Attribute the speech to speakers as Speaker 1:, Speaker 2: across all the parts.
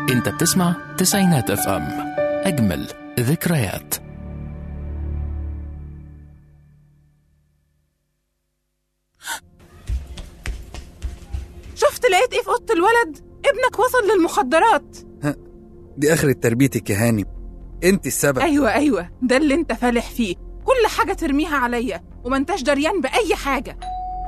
Speaker 1: انت بتسمع تسعينات اف ام اجمل ذكريات
Speaker 2: شفت لقيت ايه في اوضه الولد ابنك وصل للمخدرات
Speaker 3: دي آخرة تربيتك يا هاني انت السبب
Speaker 2: ايوه ايوه ده اللي انت فالح فيه كل حاجه ترميها عليا وما انتش دريان باي حاجه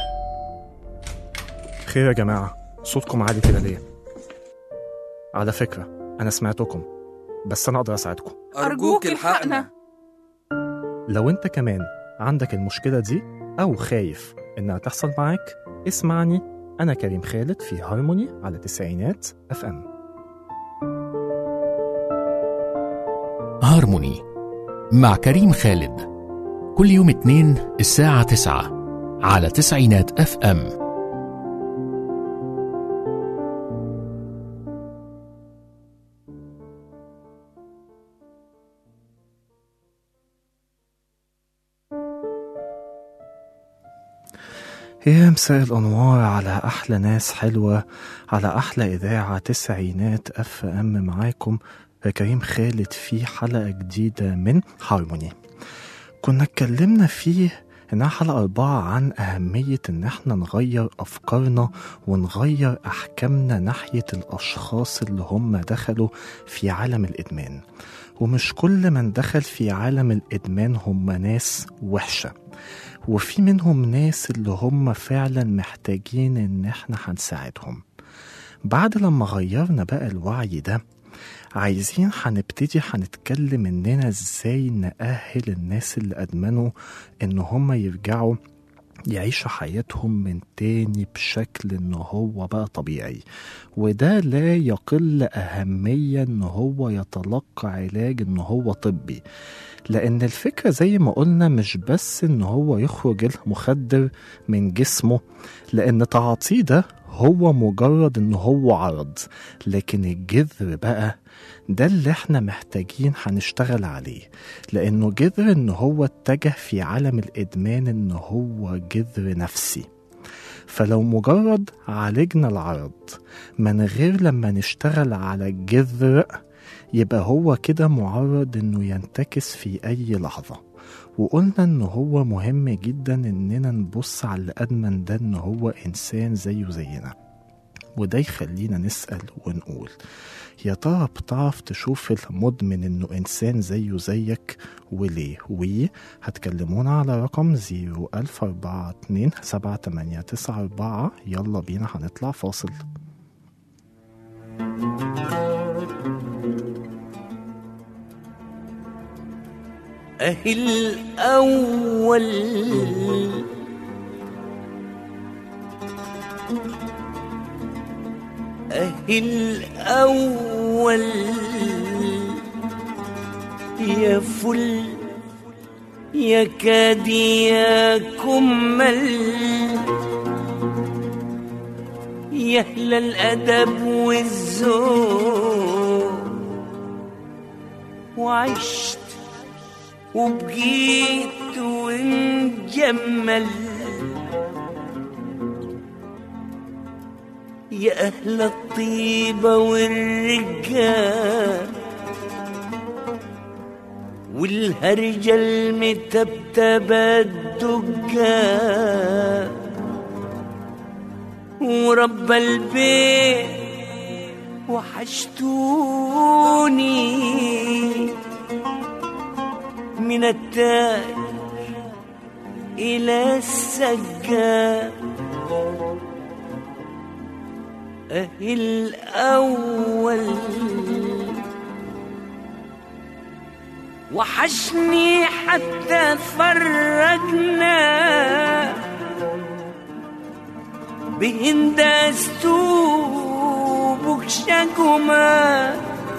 Speaker 4: خير يا جماعة صوتكم عالي كده ليه؟ على فكرة أنا سمعتكم بس أنا أقدر أساعدكم
Speaker 2: أرجوك الحقنا.
Speaker 4: لو أنت كمان عندك المشكلة دي أو خايف إنها تحصل معاك اسمعني أنا كريم خالد في هارموني على تسعينات أف أم
Speaker 1: هارموني مع كريم خالد كل يوم اتنين الساعة تسعة على تسعينات اف ام
Speaker 4: يا مساء الأنوار على أحلى ناس حلوة على أحلى إذاعة تسعينات أف أم معاكم كريم خالد في حلقة جديدة من هارموني كنا اتكلمنا فيه إنها حلقة أربعة عن أهمية إن إحنا نغير أفكارنا ونغير أحكامنا ناحية الأشخاص اللي هم دخلوا في عالم الإدمان ومش كل من دخل في عالم الإدمان هم ناس وحشة وفي منهم ناس اللي هم فعلا محتاجين ان احنا هنساعدهم بعد لما غيرنا بقى الوعي ده عايزين هنبتدي هنتكلم اننا ازاي نأهل الناس اللي ادمنوا ان هم يرجعوا يعيشوا حياتهم من تاني بشكل ان هو بقى طبيعي وده لا يقل اهمية ان هو يتلقى علاج ان هو طبي لان الفكرة زي ما قلنا مش بس ان هو يخرج المخدر من جسمه لان تعاطيه ده هو مجرد ان هو عرض لكن الجذر بقى ده اللي احنا محتاجين هنشتغل عليه لانه جذر ان هو اتجه في عالم الادمان ان هو جذر نفسي فلو مجرد عالجنا العرض من غير لما نشتغل على الجذر يبقى هو كده معرض انه ينتكس في اي لحظة وقلنا ان هو مهم جدا اننا نبص على اللي ادمن ده ان هو انسان زيه زينا وده يخلينا نسأل ونقول يا ترى بتعرف تشوف المدمن انه انسان زيه زيك وليه وي هتكلمونا على رقم 01042 7894 يلا بينا هنطلع فاصل
Speaker 5: أهي الأول أهي الأول يا فل يا كادي يا كمل يا أهل الأدب والذوق وعشت وبقيت ونجمل يا أهل الطيبة والرجال والهرجة المتبتبة الدجال ورب البيت وحشتوني من التاج إلى السجاد أهي الأول وحشني حتى فرقنا بهندستو بوكشاكوما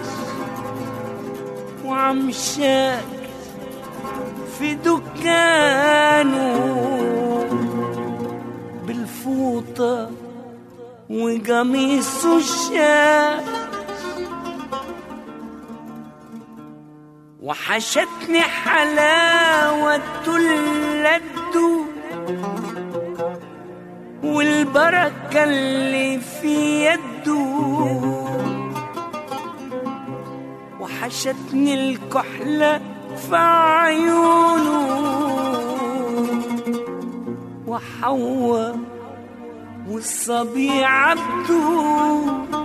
Speaker 5: وعمشاك في دكانه بالفوطة وقميصه الشاك وحشتني حلاوة اللدو والبركة اللي في يده وحشتني الكحلة في عيونه وحواء والصبي عبده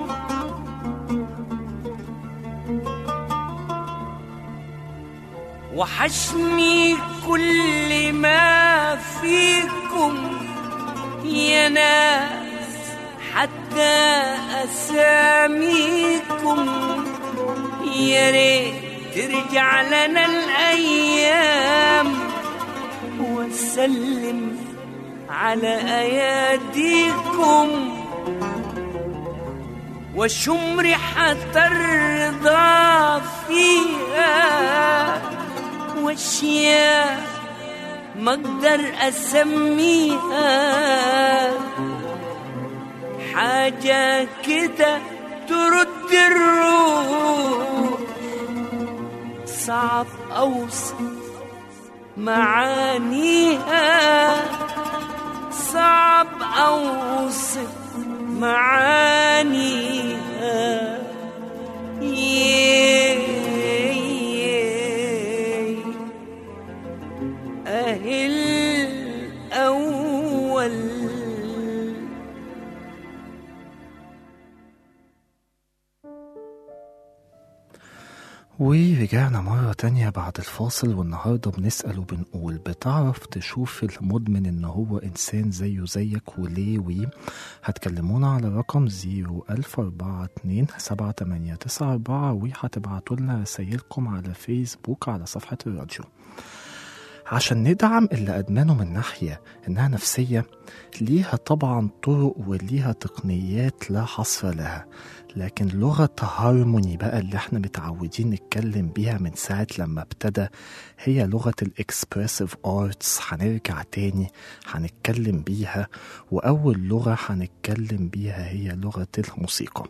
Speaker 5: وحشني كل ما فيكم يا ناس حتى أساميكم يا ريت ترجع لنا الأيام وسلم على أياديكم وشم ريحة الرضا فيها واشياء ما اقدر اسميها حاجة كده ترد الروح صعب اوصف معانيها صعب اوصف معانيها ياي أهي الأول
Speaker 4: ورجعنا مرة تانية بعد الفاصل والنهاردة بنسأل وبنقول بتعرف تشوف المدمن إن هو إنسان زيه زيك وليه ويه هتكلمونا على رقم زيرو ألف أربعة اتنين سبعة تمانية تسعة أربعة وهتبعتوا لنا رسايلكم على فيسبوك على صفحة الراديو عشان ندعم اللي أدمنه من ناحية إنها نفسية ليها طبعا طرق وليها تقنيات لا حصر لها لكن لغة هارموني بقى اللي احنا متعودين نتكلم بيها من ساعة لما ابتدى هي لغة الاكسبرسيف ارتس هنرجع تاني هنتكلم بيها وأول لغة هنتكلم بيها هي لغة الموسيقى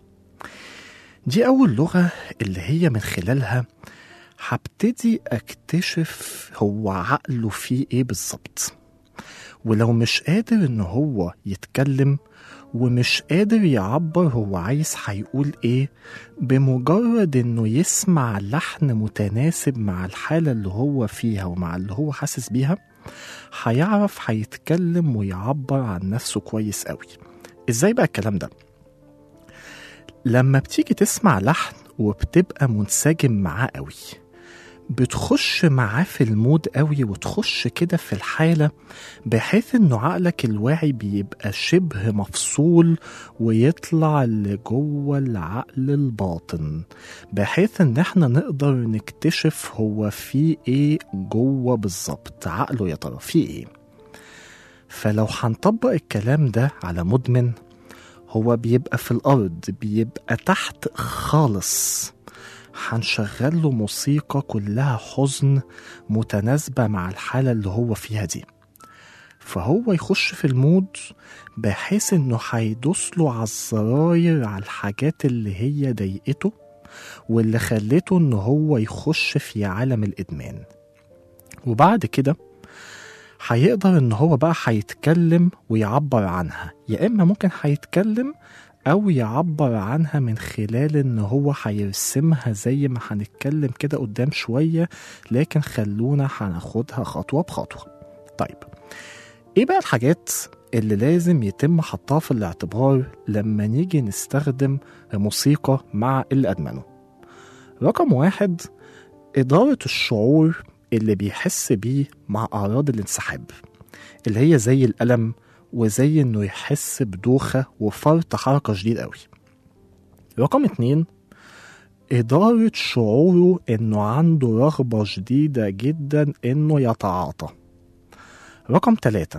Speaker 4: دي أول لغة اللي هي من خلالها هبتدي أكتشف هو عقله فيه إيه بالظبط ولو مش قادر إن هو يتكلم ومش قادر يعبر هو عايز هيقول ايه بمجرد انه يسمع لحن متناسب مع الحالة اللي هو فيها ومع اللي هو حاسس بيها هيعرف هيتكلم ويعبر عن نفسه كويس قوي ازاي بقى الكلام ده لما بتيجي تسمع لحن وبتبقى منسجم معاه قوي بتخش معاه في المود قوي وتخش كده في الحالة بحيث انه عقلك الواعي بيبقى شبه مفصول ويطلع لجوه العقل الباطن بحيث ان احنا نقدر نكتشف هو في ايه جوه بالظبط عقله يا ترى في ايه فلو هنطبق الكلام ده على مدمن هو بيبقى في الأرض بيبقى تحت خالص هنشغل له موسيقى كلها حزن متناسبة مع الحالة اللي هو فيها دي فهو يخش في المود بحيث انه هيدوس له على الزراير على الحاجات اللي هي ضايقته واللي خلته ان هو يخش في عالم الادمان وبعد كده هيقدر ان هو بقى هيتكلم ويعبر عنها يا اما ممكن هيتكلم او يعبر عنها من خلال ان هو هيرسمها زي ما هنتكلم كده قدام شوية لكن خلونا هناخدها خطوة بخطوة طيب ايه بقى الحاجات اللي لازم يتم حطها في الاعتبار لما نيجي نستخدم موسيقى مع اللي أدمنه رقم واحد إدارة الشعور اللي بيحس بيه مع أعراض الانسحاب اللي هي زي الألم وزي إنه يحس بدوخة وفرط حركة شديد قوي رقم اتنين إدارة شعوره إنه عنده رغبة شديدة جدا إنه يتعاطى رقم تلاتة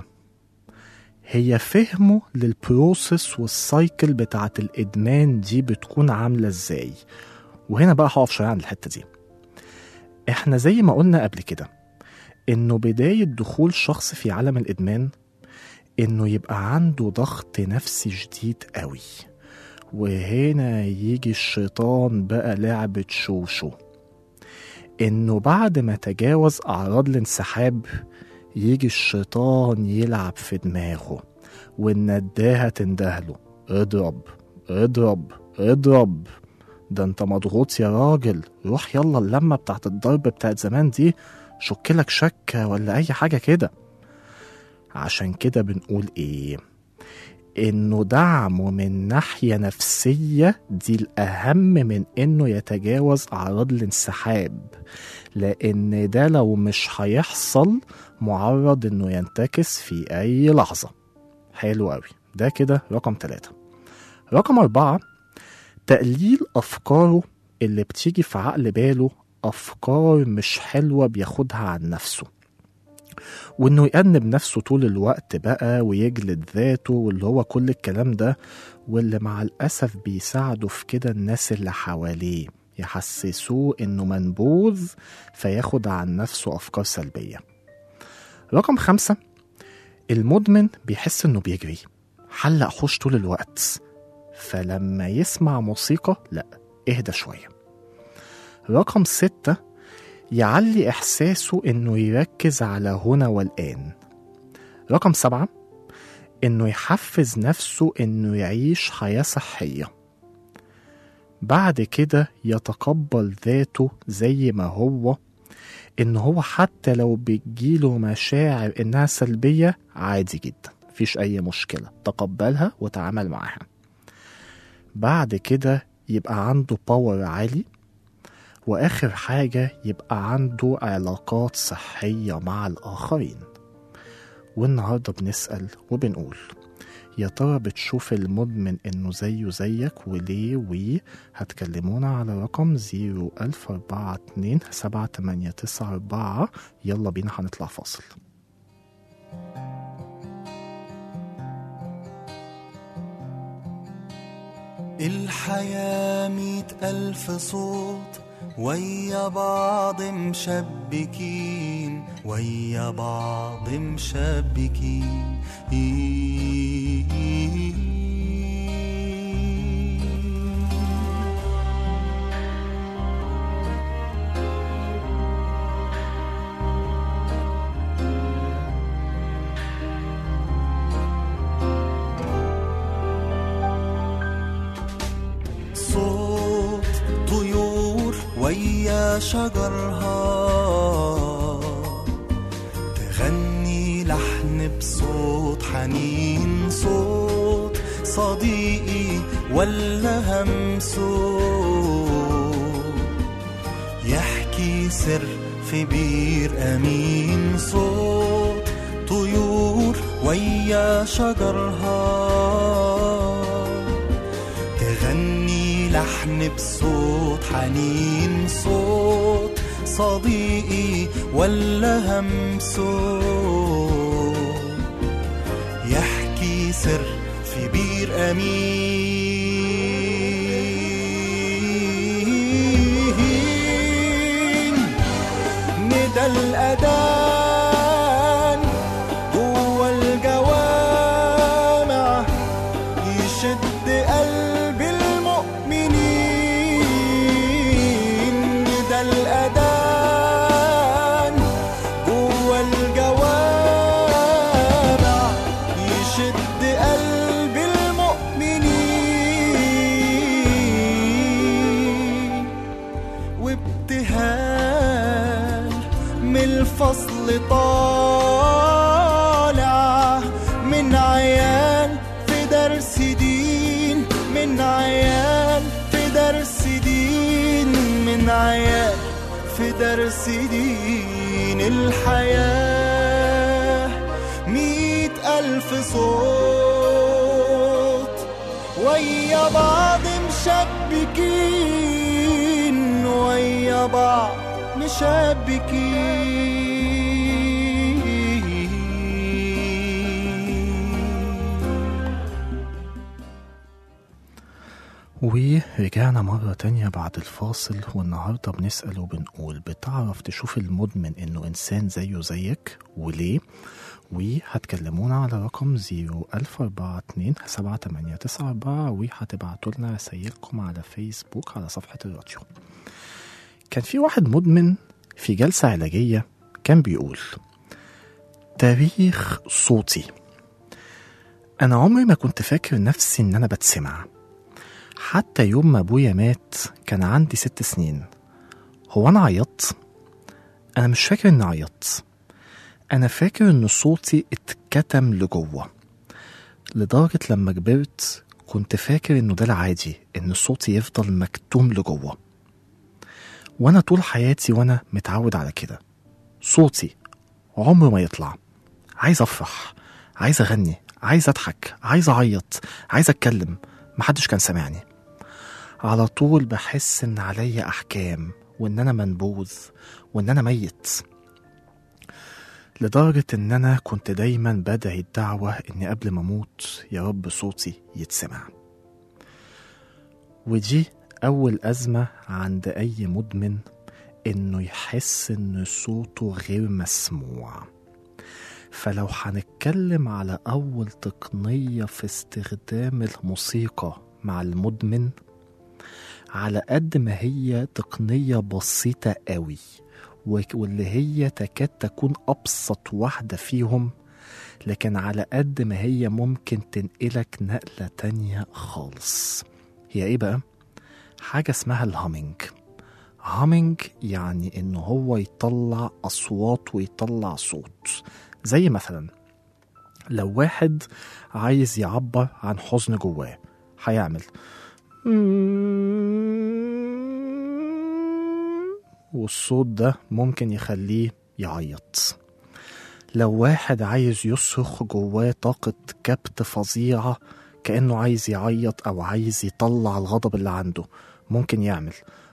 Speaker 4: هي فهمه للبروسيس والسايكل بتاعت الإدمان دي بتكون عاملة إزاي وهنا بقى هقف شوية عن الحتة دي إحنا زي ما قلنا قبل كده إنه بداية دخول شخص في عالم الإدمان إنه يبقى عنده ضغط نفسي شديد قوي وهنا يجي الشيطان بقى لعبة شوشو إنه بعد ما تجاوز أعراض الانسحاب يجي الشيطان يلعب في دماغه والنداهة تندهله اضرب اضرب اضرب ده انت مضغوط يا راجل روح يلا اللمة بتاعت الضرب بتاعت زمان دي شكلك شكة ولا أي حاجة كده عشان كده بنقول إيه إنه دعمه من ناحية نفسية دي الأهم من إنه يتجاوز أعراض الانسحاب لأن ده لو مش هيحصل معرض إنه ينتكس في أي لحظة حلو أوي ده كده رقم ثلاثة رقم أربعة تقليل أفكاره اللي بتيجي في عقل باله أفكار مش حلوة بياخدها عن نفسه وإنه يأنب نفسه طول الوقت بقى ويجلد ذاته واللي هو كل الكلام ده واللي مع الأسف بيساعده في كده الناس اللي حواليه يحسسوه إنه منبوذ فياخد عن نفسه أفكار سلبية رقم خمسة المدمن بيحس إنه بيجري حلق حوش طول الوقت فلما يسمع موسيقى لا اهدى شوية رقم ستة يعلي إحساسه إنه يركز على هنا والآن رقم سبعة إنه يحفز نفسه إنه يعيش حياة صحية بعد كده يتقبل ذاته زي ما هو إن هو حتى لو بتجيله مشاعر إنها سلبية عادي جدا مفيش أي مشكلة تقبلها وتعامل معاها بعد كده يبقى عنده باور عالي وآخر حاجة يبقى عنده علاقات صحية مع الآخرين والنهاردة بنسأل وبنقول يا ترى بتشوف المدمن إنه زيه زيك وليه وي هتكلمونا على رقم زيرو ألف أربعة اتنين سبعة تمانية تسعة أربعة يلا بينا هنطلع فاصل
Speaker 6: الحياة مئة ألف صوت ويا بعض مشبكين ويا بعض مشبكين صوت طيور ويا شجرها تغني لحن بصوت حنين صوت صديقي ولا همسه يحكي سر في بير أمين صوت طيور ويا شجرها تغني لحن بصوت حنين صوت صديقي ولا همسه يحكي سر في بير أمين ندى الأذان جوا الجوامع يشد قلب المؤمنين ده الأذان جوا الجوامع يشد قلب المؤمنين وابتهال من الفصل طالع من عيال في درس دين من عيال في درس دين من عيال في درس دين الحياة مئة ألف صوت ويا بعض مشبكين ويا بعض مشبكين
Speaker 4: ورجعنا مرة تانية بعد الفاصل والنهاردة بنسأل وبنقول بتعرف تشوف المدمن إنه إنسان زيه زيك وليه؟ وهتكلمونا على رقم زيرو ألف أربعة اتنين سبعة تمانية تسعة أربعة وهتبعتوا لنا رسايلكم على فيسبوك على صفحة الراديو كان في واحد مدمن في جلسة علاجية كان بيقول تاريخ صوتي أنا عمري ما كنت فاكر نفسي إن أنا بتسمع حتى يوم ما أبويا مات كان عندي ست سنين هو أنا عيطت؟ أنا مش فاكر إني عيطت أنا فاكر إن صوتي اتكتم لجوه لدرجة لما كبرت كنت فاكر إنه ده العادي إن صوتي يفضل مكتوم لجوه وأنا طول حياتي وأنا متعود على كده صوتي عمره ما يطلع عايز أفرح عايز أغني عايز أضحك عايز أعيط عايز أتكلم محدش كان سامعني على طول بحس إن عليا أحكام وإن أنا منبوذ وإن أنا ميت لدرجة إن أنا كنت دايما بدعي الدعوة إني قبل ما أموت يا رب صوتي يتسمع ودي أول أزمة عند أي مدمن إنه يحس إن صوته غير مسموع فلو هنتكلم على أول تقنية في استخدام الموسيقى مع المدمن على قد ما هي تقنية بسيطة قوي وك- واللي هي تكاد تكون أبسط واحدة فيهم لكن على قد ما هي ممكن تنقلك نقلة تانية خالص هي إيه بقى؟ حاجة اسمها الهامينج هامينج يعني إن هو يطلع أصوات ويطلع صوت زي مثلا لو واحد عايز يعبر عن حزن جواه هيعمل والصوت ده ممكن يخليه يعيط لو واحد عايز يصرخ جواه طاقة كبت فظيعة كأنه عايز يعيط أو عايز يطلع الغضب اللي عنده ممكن يعمل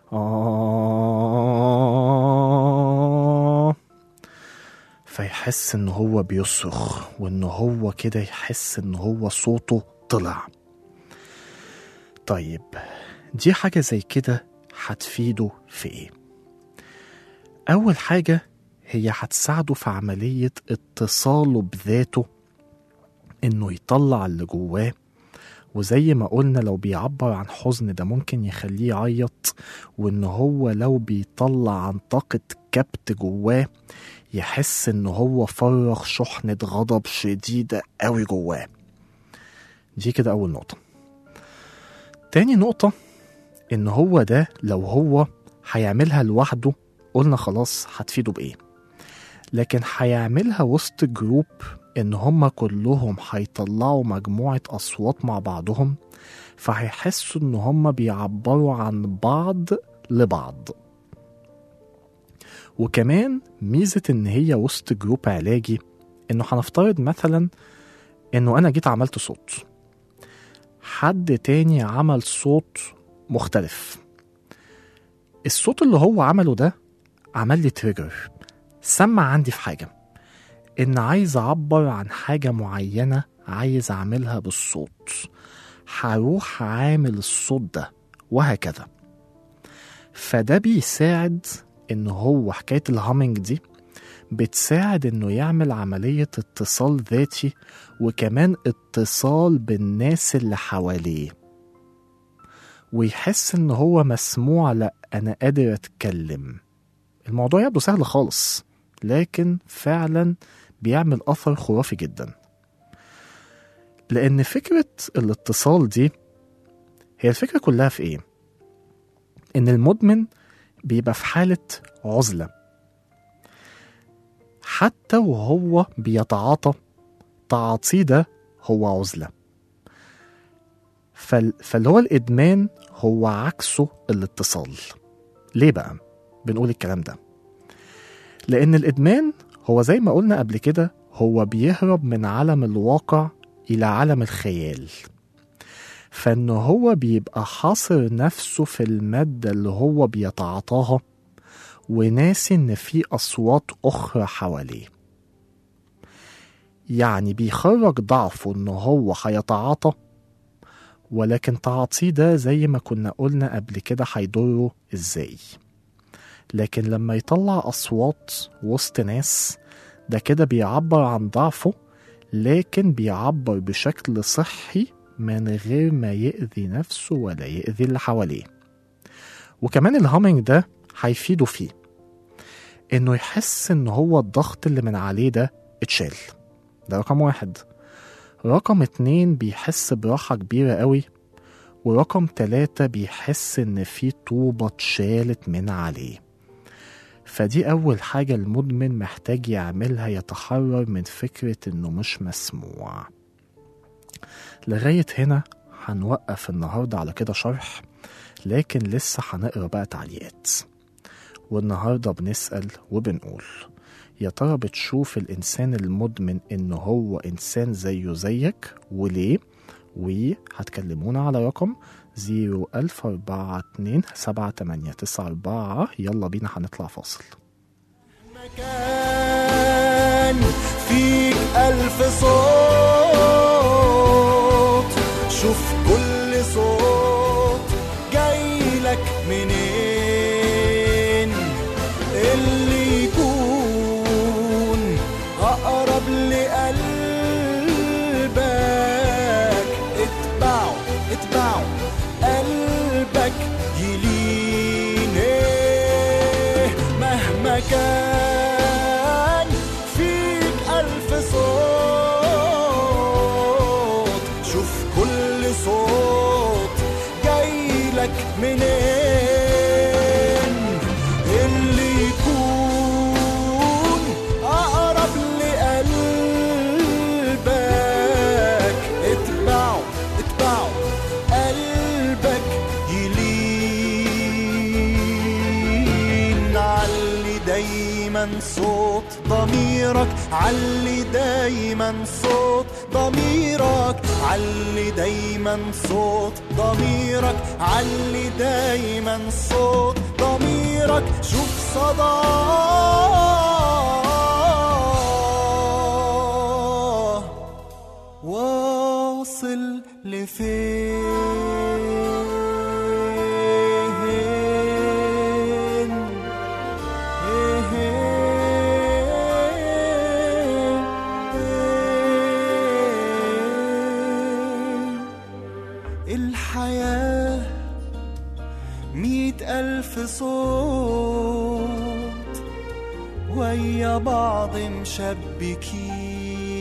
Speaker 4: آه فيحس إن هو بيصرخ وإن هو كده يحس إن هو صوته طلع طيب دي حاجة زي كده هتفيده في إيه؟ أول حاجة هي هتساعده في عملية اتصاله بذاته إنه يطلع اللي جواه وزي ما قلنا لو بيعبر عن حزن ده ممكن يخليه يعيط وإن هو لو بيطلع عن طاقة كبت جواه يحس إن هو فرغ شحنة غضب شديدة قوي جواه دي كده أول نقطة تاني نقطة إن هو ده لو هو هيعملها لوحده قلنا خلاص هتفيده بإيه لكن هيعملها وسط جروب إن هما كلهم هيطلعوا مجموعة أصوات مع بعضهم فهيحسوا إن هما بيعبروا عن بعض لبعض وكمان ميزة إن هي وسط جروب علاجي إنه هنفترض مثلا إنه أنا جيت عملت صوت حد تاني عمل صوت مختلف الصوت اللي هو عمله ده عمل لي تريجر سمع عندي في حاجة إن عايز أعبر عن حاجة معينة عايز أعملها بالصوت هروح عامل الصوت ده وهكذا فده بيساعد إن هو حكاية الهامينج دي بتساعد إنه يعمل عملية اتصال ذاتي وكمان اتصال بالناس اللي حواليه ويحس إن هو مسموع لأ أنا قادر أتكلم الموضوع يبدو سهل خالص لكن فعلا بيعمل أثر خرافي جدا لأن فكرة الاتصال دي هي الفكرة كلها في إيه؟ إن المدمن بيبقى في حالة عزلة حتى وهو بيتعاطى تعاطيه ده هو عزلة فال... فاللي هو الإدمان هو عكسه الاتصال ليه بقى؟ بنقول الكلام ده لأن الإدمان هو زي ما قلنا قبل كده هو بيهرب من عالم الواقع إلى عالم الخيال فإن هو بيبقى حاصر نفسه في المادة اللي هو بيتعاطاها وناسي إن في أصوات أخرى حواليه يعني بيخرج ضعفه إن هو هيتعاطى ولكن تعاطيه ده زي ما كنا قلنا قبل كده هيضره إزاي لكن لما يطلع أصوات وسط ناس ده كده بيعبر عن ضعفه لكن بيعبر بشكل صحي من غير ما يأذي نفسه ولا يأذي اللي حواليه وكمان الهامينج ده هيفيده فيه انه يحس ان هو الضغط اللي من عليه ده اتشال ده رقم واحد رقم اتنين بيحس براحة كبيرة قوي ورقم تلاتة بيحس إن في طوبة اتشالت من عليه فدي أول حاجة المدمن محتاج يعملها يتحرر من فكرة إنه مش مسموع لغاية هنا هنوقف النهاردة على كده شرح لكن لسه هنقرا بقى تعليقات والنهاردة بنسأل وبنقول يا ترى بتشوف الإنسان المدمن إنه هو إنسان زيه زيك وليه وهتكلمونا على رقم 01042 7894 يلا بينا هنطلع فاصل
Speaker 6: مكان فيك ألف صوت شوف كل صوت جاي لك منين اللي يكون أقرب لقلبك اتبعه اتبعه قلبك يلين إيه مهما كان فيك ألف صوت شوف كل صوت جاي لك منين اللي يكون أقرب لقلبك اتبعه اتبعه قلبك يلين علي دايما صوت ضميرك علي دايما صوت ضميرك علي دايما صوت ضميرك علي دايما صوت ضميرك شوف صداه واصل لفين الحياة مئة ألف صوت ويا بعض مشبكين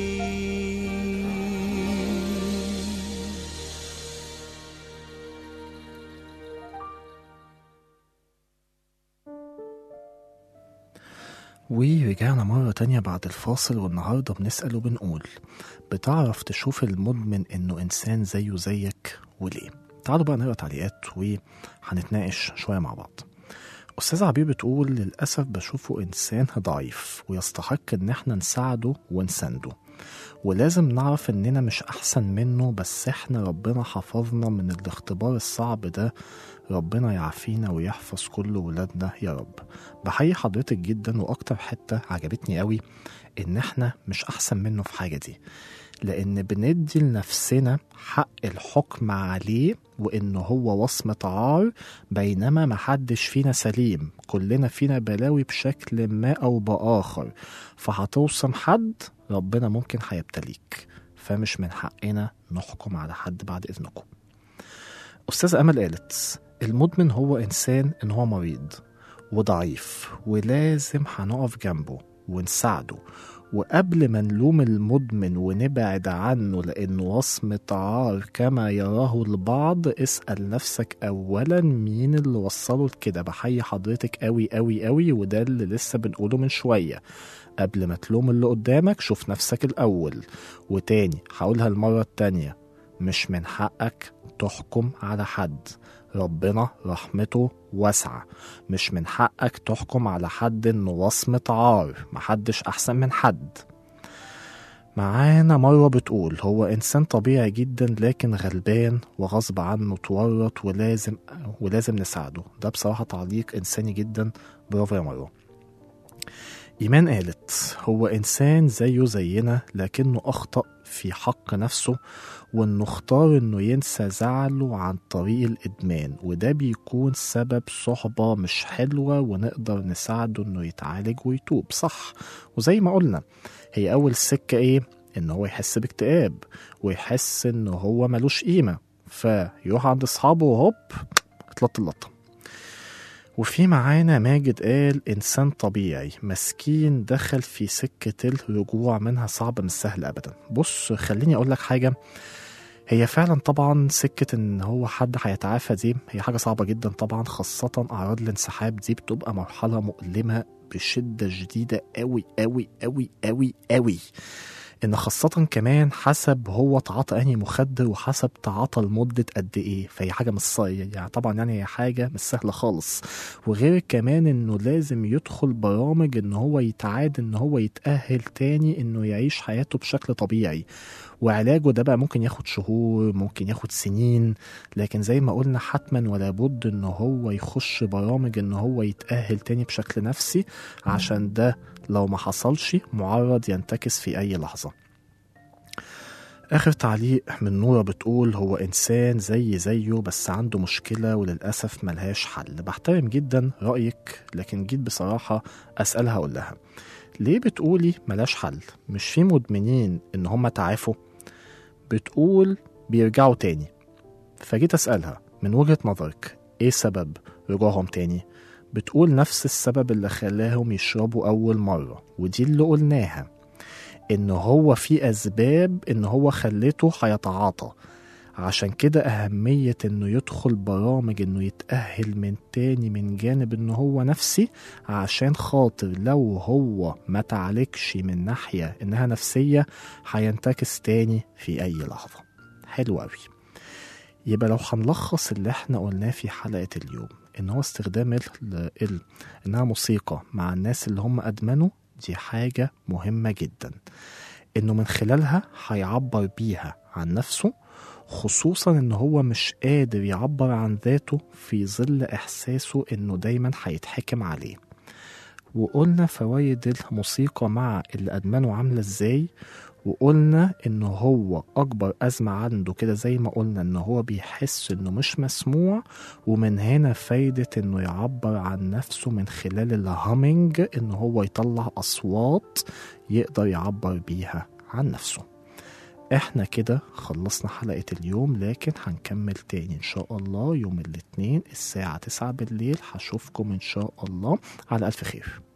Speaker 4: ورجعنا مرة تانية بعد الفاصل والنهاردة بنسأل وبنقول بتعرف تشوف المدمن إنه إنسان زيه زيك وليه؟ تعالوا بقى نقرا تعليقات وهنتناقش شوية مع بعض أستاذ عبير بتقول للأسف بشوفه إنسان ضعيف ويستحق إن إحنا نساعده ونسنده ولازم نعرف إننا مش أحسن منه بس إحنا ربنا حفظنا من الاختبار الصعب ده ربنا يعافينا ويحفظ كل ولادنا يا رب بحيي حضرتك جدا واكتر حته عجبتني قوي ان احنا مش احسن منه في حاجه دي لان بندي لنفسنا حق الحكم عليه وان هو وصمة عار بينما محدش فينا سليم كلنا فينا بلاوي بشكل ما او باخر فهتوصم حد ربنا ممكن هيبتليك فمش من حقنا نحكم على حد بعد اذنكم أستاذ أمل قالت المدمن هو إنسان إن هو مريض وضعيف ولازم هنقف جنبه ونساعده وقبل ما نلوم المدمن ونبعد عنه لأنه وصمة عار كما يراه البعض اسأل نفسك أولا مين اللي وصله لكده بحيي حضرتك قوي قوي قوي وده اللي لسه بنقوله من شوية قبل ما تلوم اللي قدامك شوف نفسك الأول وتاني هقولها المرة التانية مش من حقك تحكم على حد ربنا رحمته واسعة مش من حقك تحكم على حد انه وصمة عار محدش احسن من حد معانا مرة بتقول هو إنسان طبيعي جدا لكن غلبان وغصب عنه اتورط ولازم ولازم نساعده ده بصراحة تعليق إنساني جدا برافو يا مرة إيمان قالت هو إنسان زيه زينا لكنه أخطأ في حق نفسه وإنه اختار إنه ينسى زعله عن طريق الإدمان وده بيكون سبب صحبة مش حلوة ونقدر نساعده إنه يتعالج ويتوب صح وزي ما قلنا هي أول سكة إيه؟ إن هو يحس باكتئاب ويحس إنه هو ملوش قيمة فيروح عند أصحابه وهوب اتلط اللطة وفي معانا ماجد قال إنسان طبيعي مسكين دخل في سكة الرجوع منها صعب مش سهل أبدا بص خليني أقول لك حاجة هي فعلا طبعا سكة ان هو حد هيتعافى دي هي حاجة صعبة جدا طبعا خاصة اعراض الانسحاب دي بتبقى مرحلة مؤلمة بشدة شديدة قوي قوي قوي قوي قوي ان خاصة كمان حسب هو تعاطى انهي مخدر وحسب تعاطى لمدة قد ايه فهي حاجة مش صاية يعني طبعا يعني هي حاجة مش سهلة خالص وغير كمان انه لازم يدخل برامج ان هو يتعاد ان هو يتأهل تاني انه يعيش حياته بشكل طبيعي وعلاجه ده بقى ممكن ياخد شهور ممكن ياخد سنين لكن زي ما قلنا حتما ولا بد ان هو يخش برامج ان هو يتأهل تاني بشكل نفسي عشان ده لو ما حصلش معرض ينتكس في اي لحظة آخر تعليق من نورة بتقول هو إنسان زي زيه بس عنده مشكلة وللأسف ملهاش حل بحترم جدا رأيك لكن جيت بصراحة أسألها أقول لها ليه بتقولي ملاش حل مش في مدمنين إن هم تعافوا بتقول بيرجعوا تاني فجيت أسألها من وجهة نظرك إيه سبب رجوعهم تاني بتقول نفس السبب اللي خلاهم يشربوا أول مرة ودي اللي قلناها إن هو في أسباب إن هو خلته هيتعاطى عشان كده أهمية إنه يدخل برامج إنه يتأهل من تاني من جانب إنه هو نفسي عشان خاطر لو هو ما تعالجش من ناحية إنها نفسية هينتكس تاني في أي لحظة حلو أوي يبقى لو هنلخص اللي احنا قلناه في حلقة اليوم إن هو استخدام ال... ال... إنها موسيقى مع الناس اللي هم أدمنوا دي حاجة مهمة جدا إنه من خلالها هيعبر بيها عن نفسه خصوصا إن هو مش قادر يعبر عن ذاته في ظل إحساسه إنه دايما هيتحكم عليه وقلنا فوائد الموسيقى مع اللي أدمنه عاملة إزاي وقلنا إن هو أكبر أزمة عنده كده زي ما قلنا إن هو بيحس إنه مش مسموع ومن هنا فايدة إنه يعبر عن نفسه من خلال الهامينج إن هو يطلع أصوات يقدر يعبر بيها عن نفسه احنا كده خلصنا حلقة اليوم لكن هنكمل تاني ان شاء الله يوم الاثنين الساعة 9 بالليل هشوفكم ان شاء الله على ألف خير